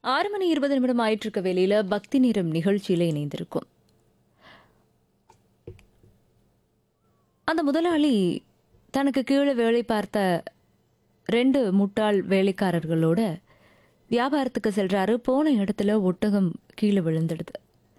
ஆறு மணி இருபது நிமிடம் ஆயிட்டு இருக்க வேலையில பக்தி நேரம் நிகழ்ச்சியில இணைந்திருக்கும் அந்த முதலாளி தனக்கு கீழே வேலை பார்த்த ரெண்டு முட்டாள் வேலைக்காரர்களோட வியாபாரத்துக்கு செல்றாரு போன இடத்துல ஒட்டகம் கீழே விழுந்துடுது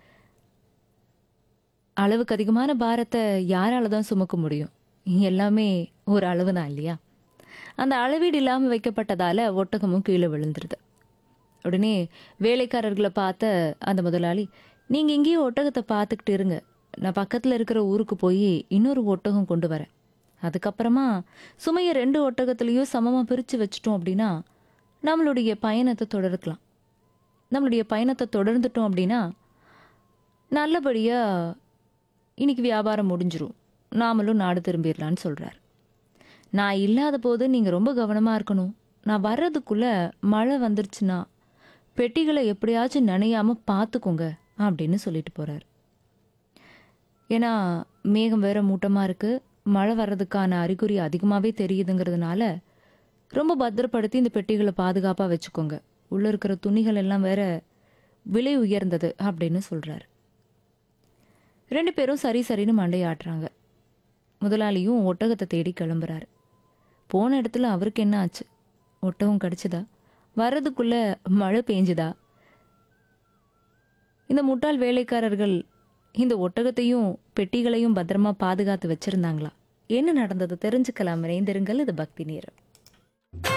அளவுக்கு அதிகமான பாரத்தை யாரால தான் சுமக்க முடியும் எல்லாமே ஒரு அளவு தான் இல்லையா அந்த அளவீடு இல்லாமல் வைக்கப்பட்டதால ஒட்டகமும் கீழே விழுந்துருது உடனே வேலைக்காரர்களை பார்த்த அந்த முதலாளி நீங்க இங்கேயே ஒட்டகத்தை பார்த்துக்கிட்டு இருங்க நான் பக்கத்துல இருக்கிற ஊருக்கு போய் இன்னொரு ஒட்டகம் கொண்டு வரேன் அதுக்கப்புறமா சுமையை ரெண்டு ஒட்டகத்துலேயும் சமமா பிரிச்சு வச்சிட்டோம் அப்படின்னா நம்மளுடைய பயணத்தை தொடர்க்கலாம் நம்மளுடைய பயணத்தை தொடர்ந்துட்டோம் அப்படின்னா நல்லபடியா இன்னைக்கு வியாபாரம் முடிஞ்சிரும் நாமளும் நாடு திரும்பிடலான்னு சொல்றாரு நான் இல்லாத போது நீங்க ரொம்ப கவனமா இருக்கணும் நான் வர்றதுக்குள்ள மழை வந்துருச்சுன்னா பெட்டிகளை எப்படியாச்சும் நனையாம பார்த்துக்கோங்க அப்படின்னு சொல்லிட்டு போறாரு ஏன்னா மேகம் வேற மூட்டமா இருக்கு மழை வர்றதுக்கான அறிகுறி அதிகமாகவே தெரியுதுங்கிறதுனால ரொம்ப பத்திரப்படுத்தி இந்த பெட்டிகளை பாதுகாப்பாக வச்சுக்கோங்க உள்ள இருக்கிற துணிகள் எல்லாம் வேற விலை உயர்ந்தது அப்படின்னு சொல்றாரு ரெண்டு பேரும் சரி சரின்னு மண்டையாட்டுறாங்க முதலாளியும் ஒட்டகத்தை தேடி கிளம்புறாரு போன இடத்துல அவருக்கு என்ன ஆச்சு ஒட்டகம் கிடைச்சதா வர்றதுக்குள்ள மழை பெஞ்சுதா இந்த முட்டாள் வேலைக்காரர்கள் இந்த ஒட்டகத்தையும் பெட்டிகளையும் பத்திரமா பாதுகாத்து வச்சிருந்தாங்களா என்ன நடந்தது தெரிஞ்சுக்கலாம் இணைந்திருங்கள் இது பக்தி நேரம்